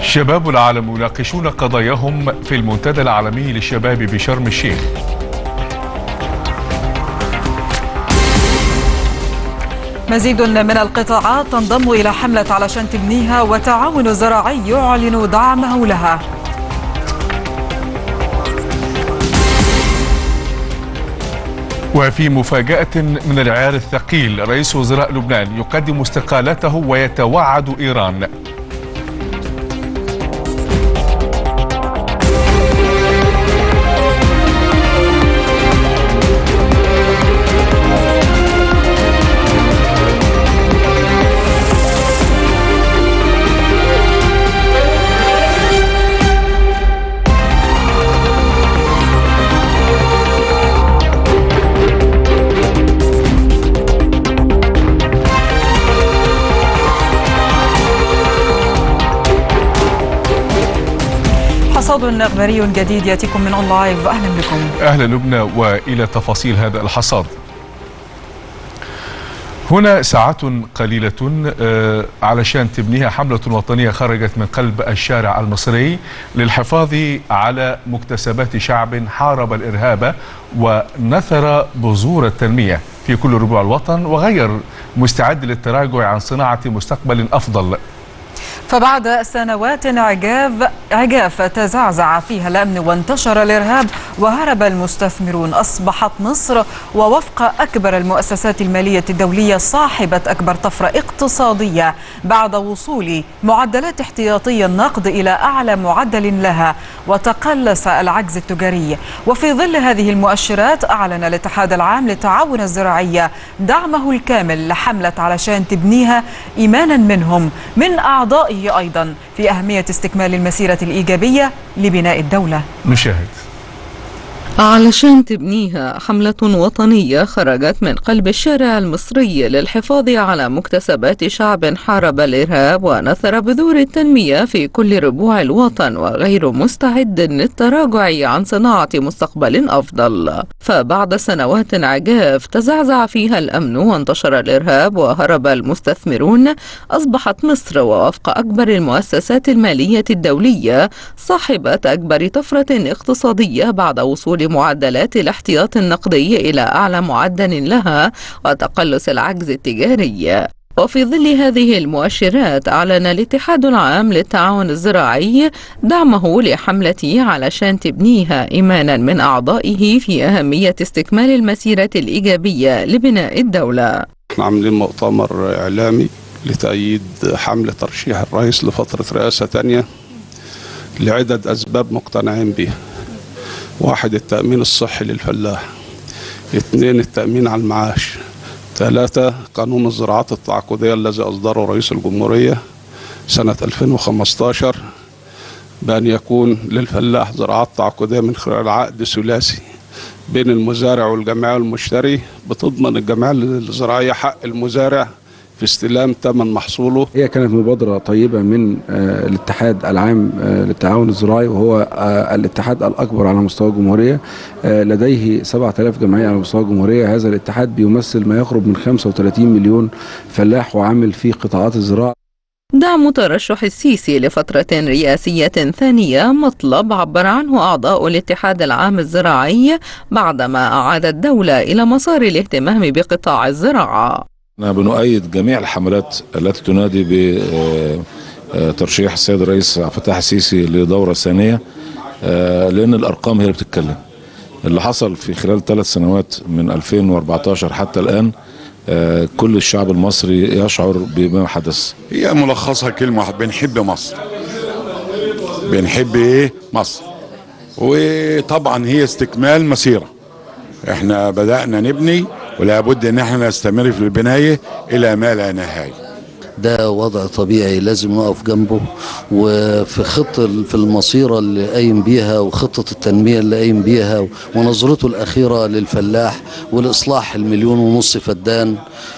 شباب العالم يناقشون قضاياهم في المنتدى العالمي للشباب بشرم الشيخ مزيد من القطاعات تنضم إلى حملة علشان تبنيها وتعاون الزراعي يعلن دعمه لها وفي مفاجأة من العيار الثقيل رئيس وزراء لبنان يقدم استقالته ويتوعد إيران حصاد إخباري جديد يأتيكم من أون لايف أهلا بكم أهلا لبنى وإلى تفاصيل هذا الحصاد هنا ساعات قليلة آه، علشان تبنيها حملة وطنية خرجت من قلب الشارع المصري للحفاظ على مكتسبات شعب حارب الإرهاب ونثر بذور التنمية في كل ربوع الوطن وغير مستعد للتراجع عن صناعة مستقبل أفضل فبعد سنوات عجاف عجاف تزعزع فيها الامن وانتشر الارهاب وهرب المستثمرون اصبحت مصر ووفق اكبر المؤسسات الماليه الدوليه صاحبه اكبر طفره اقتصاديه بعد وصول معدلات احتياطي النقد الى اعلى معدل لها وتقلص العجز التجاري وفي ظل هذه المؤشرات اعلن الاتحاد العام للتعاون الزراعي دعمه الكامل لحمله علشان تبنيها ايمانا منهم من اعضائه أيضا في أهمية استكمال المسيرة الإيجابية لبناء الدولة نشاهد علشان تبنيها حملة وطنية خرجت من قلب الشارع المصري للحفاظ على مكتسبات شعب حارب الإرهاب ونثر بذور التنمية في كل ربوع الوطن وغير مستعد للتراجع عن صناعة مستقبل أفضل فبعد سنوات عجاف تزعزع فيها الأمن وانتشر الإرهاب وهرب المستثمرون أصبحت مصر ووفق أكبر المؤسسات المالية الدولية صاحبة أكبر طفرة اقتصادية بعد وصول معدلات الاحتياط النقدي إلى أعلى معدل لها وتقلص العجز التجاري وفي ظل هذه المؤشرات أعلن الاتحاد العام للتعاون الزراعي دعمه لحملته علشان تبنيها إيمانا من أعضائه في أهمية استكمال المسيرة الإيجابية لبناء الدولة احنا عاملين مؤتمر إعلامي لتأييد حملة ترشيح الرئيس لفترة رئاسة تانية لعدة أسباب مقتنعين بها واحد التأمين الصحي للفلاح اثنين التأمين على المعاش ثلاثة قانون الزراعات التعاقدية الذي أصدره رئيس الجمهورية سنة 2015 بأن يكون للفلاح زراعات تعاقدية من خلال عقد ثلاثي بين المزارع والجمعية والمشتري بتضمن الجمعية الزراعية حق المزارع في استلام ثمن محصوله هي كانت مبادرة طيبة من آه، الاتحاد العام آه، للتعاون الزراعي وهو آه، الاتحاد الأكبر على مستوى الجمهورية آه، لديه 7000 جمعية على مستوى الجمهورية هذا الاتحاد بيمثل ما يقرب من 35 مليون فلاح وعامل في قطاعات الزراعة دعم ترشح السيسي لفترة رئاسية ثانية مطلب عبر عنه أعضاء الاتحاد العام الزراعي بعدما أعاد الدولة إلى مسار الاهتمام بقطاع الزراعة احنا بنؤيد جميع الحملات التي تنادي بترشيح السيد الرئيس عبد الفتاح السيسي لدورة ثانية آه، لأن الأرقام هي اللي بتتكلم اللي حصل في خلال ثلاث سنوات من 2014 حتى الآن آه، كل الشعب المصري يشعر بما حدث هي ملخصها كلمة واحدة بنحب مصر بنحب ايه مصر وطبعا هي استكمال مسيرة احنا بدأنا نبني ولا بد ان احنا نستمر في البناية الى ما لا نهاية ده وضع طبيعي لازم نقف جنبه وفي خطة في المصيرة اللي قايم بيها وخطة التنمية اللي قايم بيها ونظرته الأخيرة للفلاح والإصلاح المليون ونص فدان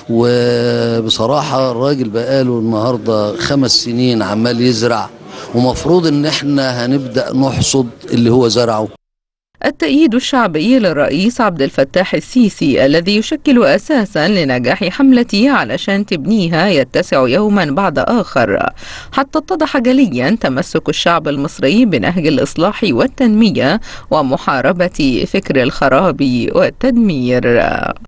وبصراحة الراجل بقاله النهاردة خمس سنين عمال يزرع ومفروض ان احنا هنبدأ نحصد اللي هو زرعه التأييد الشعبي للرئيس عبد الفتاح السيسي الذي يشكل أساسا لنجاح حملته علشان تبنيها يتسع يوما بعد آخر حتى اتضح جليا تمسك الشعب المصري بنهج الإصلاح والتنمية ومحاربة فكر الخراب والتدمير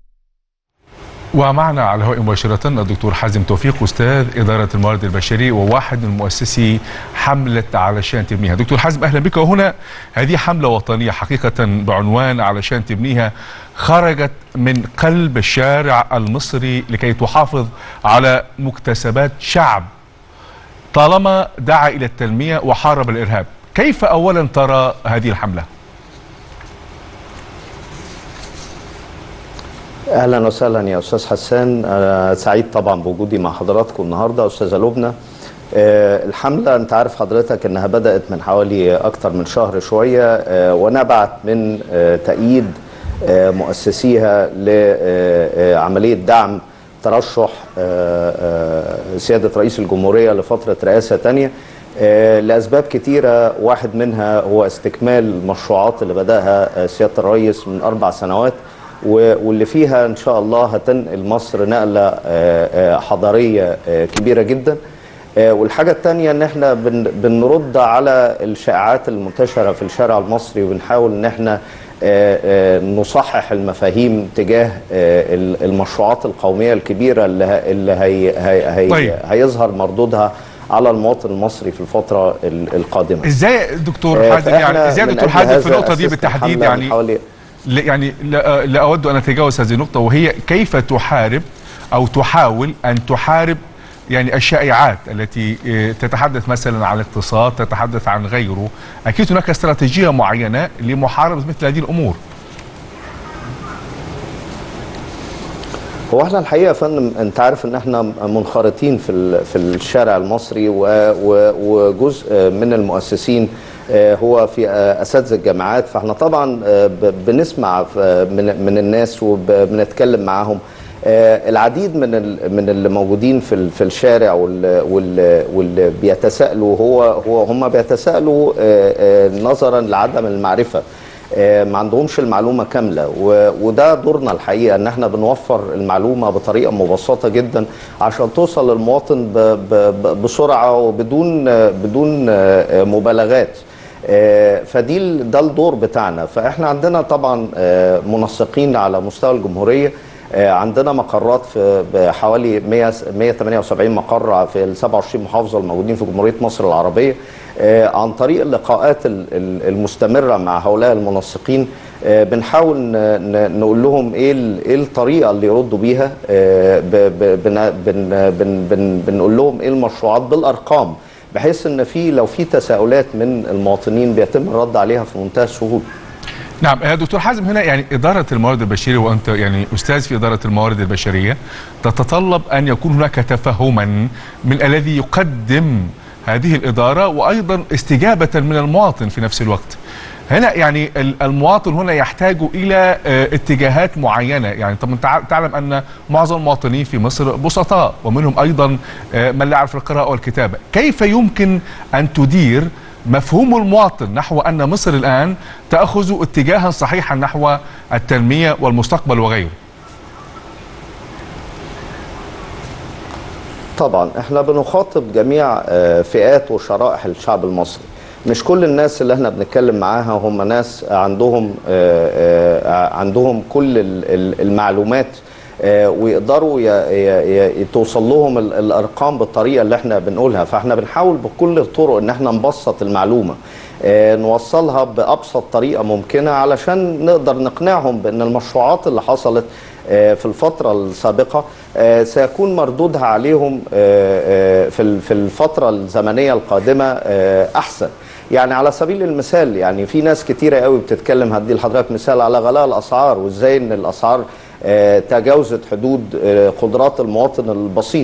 ومعنا على الهواء مباشرة الدكتور حازم توفيق أستاذ إدارة الموارد البشرية وواحد من مؤسسي حملة علشان تبنيها دكتور حازم أهلا بك وهنا هذه حملة وطنية حقيقة بعنوان علشان تبنيها خرجت من قلب الشارع المصري لكي تحافظ على مكتسبات شعب طالما دعا إلى التنمية وحارب الإرهاب كيف أولا ترى هذه الحملة؟ اهلا وسهلا يا استاذ حسان أنا سعيد طبعا بوجودي مع حضراتكم النهارده استاذه لبنى آه، الحمله انت عارف حضرتك انها بدات من حوالي اكتر من شهر شويه آه، ونبعت من آه، تأييد آه، مؤسسيها لعمليه دعم ترشح آه، آه، سياده رئيس الجمهوريه لفتره رئاسه تانية آه، لاسباب كتيره واحد منها هو استكمال المشروعات اللي بداها آه، سياده الرئيس من اربع سنوات و- واللي فيها ان شاء الله هتنقل مصر نقله آه، آه، حضاريه آه، كبيره جدا آه، والحاجه الثانيه ان احنا بن- بنرد على الشائعات المنتشره في الشارع المصري وبنحاول ان احنا آه، آه، نصحح المفاهيم تجاه آه، ال- المشروعات القوميه الكبيره اللي ه- اللي هي هي هي طيب. هيظهر مردودها على المواطن المصري في الفتره ال- القادمه ازاي دكتور آه، حازم يعني فإحنا ازاي من دكتور أجل حازم في هذا النقطة دي أسسنا بالتحديد حملة من يعني حوالي لا يعني لا, لا اود ان اتجاوز هذه النقطه وهي كيف تحارب او تحاول ان تحارب يعني الشائعات التي آه، تتحدث مثلا عن الاقتصاد تتحدث عن غيره اكيد هناك استراتيجيه معينه لمحاربه مثل هذه الامور هو احنا الحقيقه يا فندم انت عارف ان احنا منخرطين في ال- في الشارع المصري و- و- وجزء من المؤسسين آه، هو في آه، اساتذه الجامعات فاحنا طبعا آه، ب- بنسمع ف- من من الناس وبنتكلم معاهم آه، العديد من ال- من اللي موجودين في ال- في الشارع وال- وال- واللي بيتساءلوا هو هو هم بيتساءلوا آه، آه، نظرا لعدم المعرفه آه، ما عندهمش المعلومه كامله و- وده دورنا الحقيقه ان احنا بنوفر المعلومه بطريقه مبسطه جدا عشان توصل للمواطن ب- ب- ب- بسرعه وبدون آه، بدون آه، مبالغات آه، فدي ال- ده الدور بتاعنا فاحنا عندنا طبعا آه، منسقين على مستوى الجمهوريه آه، عندنا مقرات في بحوالي 100 178 مقر في ال 27 محافظه الموجودين في جمهوريه مصر العربيه آه، عن طريق اللقاءات ال- ال- المستمره مع هؤلاء المنسقين آه، بنحاول ن- ن- نقول لهم ايه ال- ايه الطريقه اللي يردوا بيها آه، ب- ب- بن- بن- بن- بن- بنقول لهم ايه المشروعات بالارقام بحيث ان في لو في تساؤلات من المواطنين بيتم الرد عليها في منتهى السهوله نعم يا دكتور حازم هنا يعني إدارة الموارد البشرية وأنت يعني أستاذ في إدارة الموارد البشرية تتطلب أن يكون هناك تفهما من الذي يقدم هذه الإدارة وأيضا استجابة من المواطن في نفس الوقت هنا يعني ال- المواطن هنا يحتاج إلى آه، اتجاهات معينة يعني طب أنت ع- تعلم أن معظم المواطنين في مصر بسطاء ومنهم أيضا آه، من لا يعرف القراءة والكتابة كيف يمكن أن تدير مفهوم المواطن نحو أن مصر الآن تأخذ اتجاها صحيحا نحو التنمية والمستقبل وغيره طبعا احنا بنخاطب جميع آه، فئات وشرائح الشعب المصري مش كل الناس اللي احنا بنتكلم معاها هم ناس عندهم آه، آه، عندهم كل ال- ال- المعلومات آه، ويقدروا ي- ي- ي- توصل لهم ال- الارقام بالطريقه اللي احنا بنقولها فاحنا بنحاول بكل الطرق ان احنا نبسط المعلومه آه، نوصلها بابسط طريقه ممكنه علشان نقدر نقنعهم بان المشروعات اللي حصلت آه، في الفترة السابقة آه، سيكون مردودها عليهم آه، آه، في ال- في الفترة الزمنية القادمة آه، أحسن يعني على سبيل المثال يعني في ناس كتيرة قوي بتتكلم هدي لحضرتك مثال على غلاء الأسعار وإزاي إن الأسعار آه، تجاوزت حدود آه، قدرات المواطن البسيط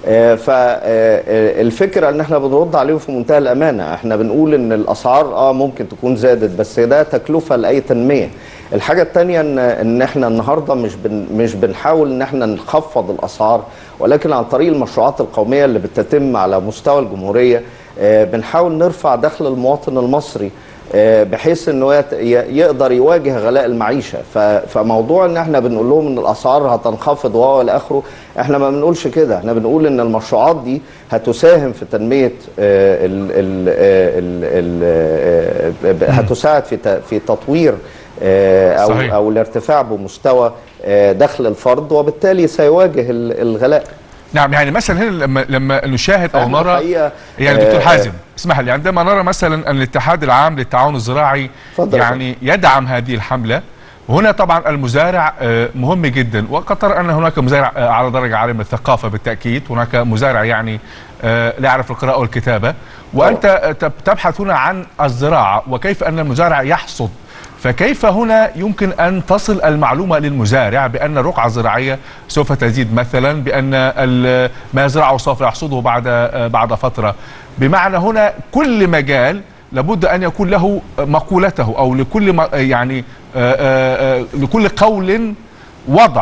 فالفكرة ان احنا بنرد عليهم في منتهى الامانة احنا بنقول ان الاسعار اه ممكن تكون زادت بس ده تكلفة لاي تنمية الحاجة التانية ان ان احنا النهاردة مش بن مش بنحاول ان احنا نخفض الاسعار ولكن عن طريق المشروعات القومية اللي بتتم على مستوى الجمهورية آه، بنحاول نرفع دخل المواطن المصري آه، بحيث انه يت- ي- يقدر يواجه غلاء المعيشه ف- فموضوع ان احنا بنقول لهم ان الاسعار هتنخفض وهو الى اخره احنا ما بنقولش كده احنا بنقول ان المشروعات دي هتساهم في تنميه آه، ال ال ال ال ال هتساعد في ت- في تطوير آه، او صحيح. او الارتفاع بمستوى آه، دخل الفرد وبالتالي سيواجه ال- الغلاء نعم يعني مثلا هنا لما لما نشاهد او فإحنا نرى الحقيقة، يعني دكتور آه، حازم اسمح لي عندما نرى مثلا ان الاتحاد العام للتعاون الزراعي اتفضل يا يعني يدعم هذه الحمله هنا طبعا المزارع آه، مهم جدا وقد ترى ان هناك مزارع آه، على درجه عاليه من الثقافه بالتاكيد هناك مزارع يعني آه، لا يعرف القراءه والكتابه وانت آه، تب- تبحث هنا عن الزراعه وكيف ان المزارع يحصد فكيف هنا يمكن ان تصل المعلومه للمزارع بان الرقعه الزراعيه سوف تزيد مثلا بان ال- ما يزرعه سوف يحصده بعد آه، بعد فتره بمعنى هنا كل مجال لابد ان يكون له مقولته او لكل ما- يعني آه، آه، آه، لكل قول وضع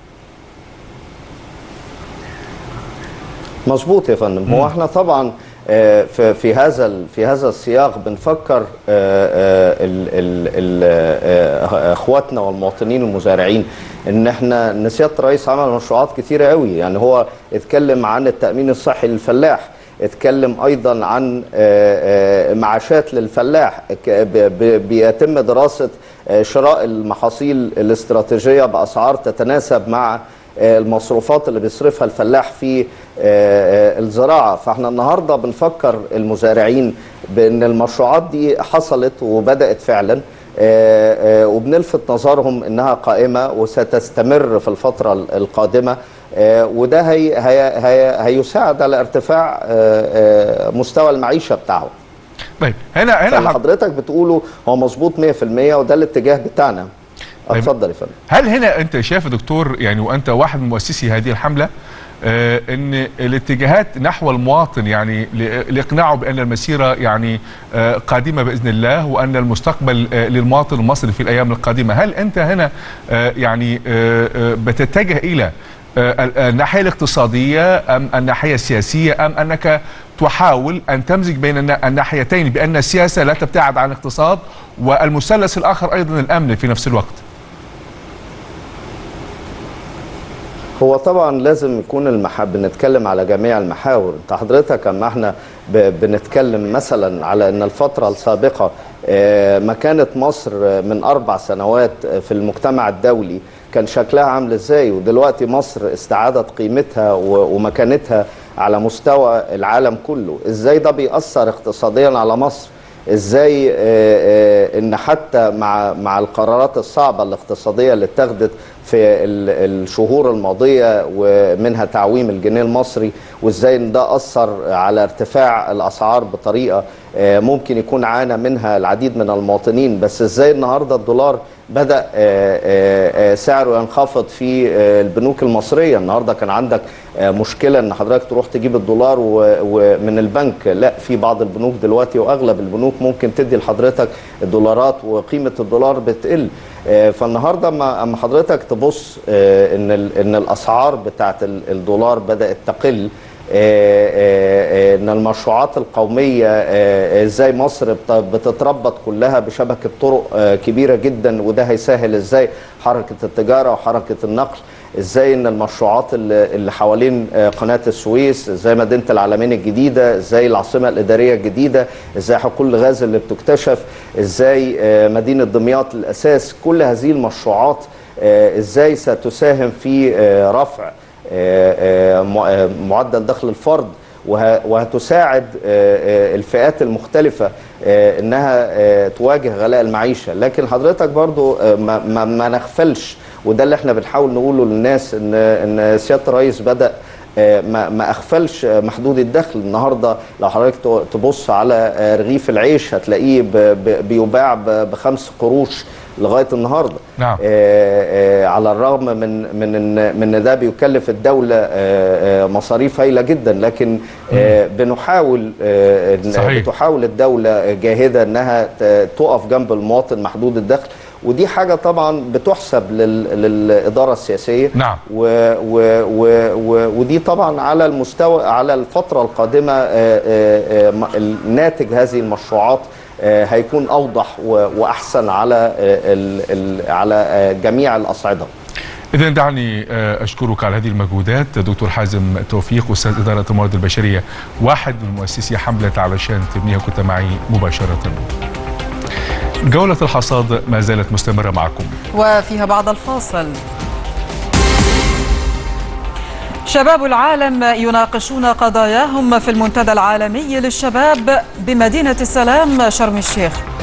مظبوط يا فندم هو احنا طبعا آه، في في هذا ال- في هذا السياق بنفكر آه، آه، ال- ال- ال- آه، اخواتنا والمواطنين المزارعين ان احنا ان سياده الرئيس عمل مشروعات كتيره قوي يعني هو اتكلم عن التامين الصحي للفلاح اتكلم ايضا عن آه، آه، معاشات للفلاح ك- ب- ب- بيتم دراسه آه، شراء المحاصيل الاستراتيجيه باسعار تتناسب مع آه، المصروفات اللي بيصرفها الفلاح في آه، آه، الزراعه فاحنا النهارده بنفكر المزارعين بان المشروعات دي حصلت وبدات فعلا آه، آه، وبنلفت نظرهم انها قائمه وستستمر في الفتره ال- القادمه آه، وده هي هي هي هيساعد على ارتفاع آه، آه، مستوى المعيشه بتاعهم طيب هنا هنا فاللي حض- حضرتك بتقوله هو مظبوط 100% وده الاتجاه بتاعنا طيب. اتفضل يا فندم هل هنا انت شايف يا دكتور يعني وانت واحد من مؤسسي هذه الحمله آه ان الاتجاهات نحو المواطن يعني ل- لاقناعه بان المسيره يعني آه قادمه باذن الله وان المستقبل آه للمواطن المصري في الايام القادمه هل انت هنا آه يعني آه آه بتتجه الى آه، ال- الناحيه الاقتصاديه ام الناحيه السياسيه ام انك تحاول ان تمزج بين النا- الناحيتين بان السياسه لا تبتعد عن الاقتصاد والمثلث الاخر ايضا الامن في نفس الوقت هو طبعا لازم يكون المح... بنتكلم على جميع المحاور انت حضرتك اما احنا ب... بنتكلم مثلا على ان الفترة السابقة آه، مكانة مصر آه، من اربع سنوات آه، في المجتمع الدولي كان شكلها عامل ازاي ودلوقتي مصر استعادت قيمتها و... ومكانتها على مستوى العالم كله ازاي ده بيأثر اقتصاديا على مصر ازاي آه، آه، ان حتى مع مع القرارات الصعبه الاقتصاديه اللي اتخذت في ال- الشهور الماضيه ومنها تعويم الجنيه المصري وازاي ان ده اثر على ارتفاع الاسعار بطريقه آه، ممكن يكون عانى منها العديد من المواطنين بس ازاي النهارده الدولار بدا آه، آه، آه، سعره ينخفض في آه، البنوك المصريه النهارده كان عندك آه، مشكله ان حضرتك تروح تجيب الدولار و- ومن البنك لا في بعض البنوك دلوقتي واغلب البنوك ممكن تدي لحضرتك الدولارات وقيمه الدولار بتقل آه، فالنهارده اما أما حضرتك تبص آه، ان ال- ان الاسعار بتاعت ال- الدولار بدات تقل آه، آه، آه، ان المشروعات القوميه آه، ازاي مصر بت- بتتربط كلها بشبكه طرق آه، كبيره جدا وده هيسهل ازاي حركه التجاره وحركه النقل ازاي ان المشروعات اللي اللي حوالين آه، قناه السويس ازاي مدينه العالمين الجديده ازاي العاصمه الاداريه الجديده ازاي حقول الغاز اللي بتكتشف ازاي آه، مدينه دمياط الاساس كل هذه المشروعات آه، ازاي ستساهم في آه، رفع آه، آه، م- آه، معدل دخل الفرد وه- وهتساعد آه، آه، الفئات المختلفة آه، انها آه، تواجه غلاء المعيشة لكن حضرتك برضو آه، ما, ما, ما نغفلش وده اللي احنا بنحاول نقوله للناس ان ان سيادة الرئيس بدأ آه، ما ما اغفلش آه، محدود الدخل النهارده لو حضرتك ت- تبص على آه، رغيف العيش هتلاقيه ب- ب- بيباع ب- بخمس قروش لغايه النهارده نعم. آه، آه، على الرغم من من ان من إن ده بيكلف الدوله آه، آه، مصاريف هائله جدا لكن آه، بنحاول آه، إن- صحيح. بتحاول الدوله جاهده انها ت- تقف جنب المواطن محدود الدخل ودي حاجه طبعا بتحسب لل- للاداره السياسيه نعم. و و و و ودي طبعا على المستوى على الفتره القادمه آه، آه، آه، م- ناتج هذه المشروعات آه، هيكون اوضح و- واحسن على آه، ال- ال- على آه، جميع الاصعده إذا دعني آه، أشكرك على هذه المجهودات دكتور حازم توفيق أستاذ إدارة الموارد البشرية واحد من مؤسسي حملة علشان تبنيها كنت معي مباشرة جولة الحصاد ما زالت مستمرة معكم وفيها بعد الفاصل شباب العالم يناقشون قضاياهم في المنتدى العالمي للشباب بمدينة السلام شرم الشيخ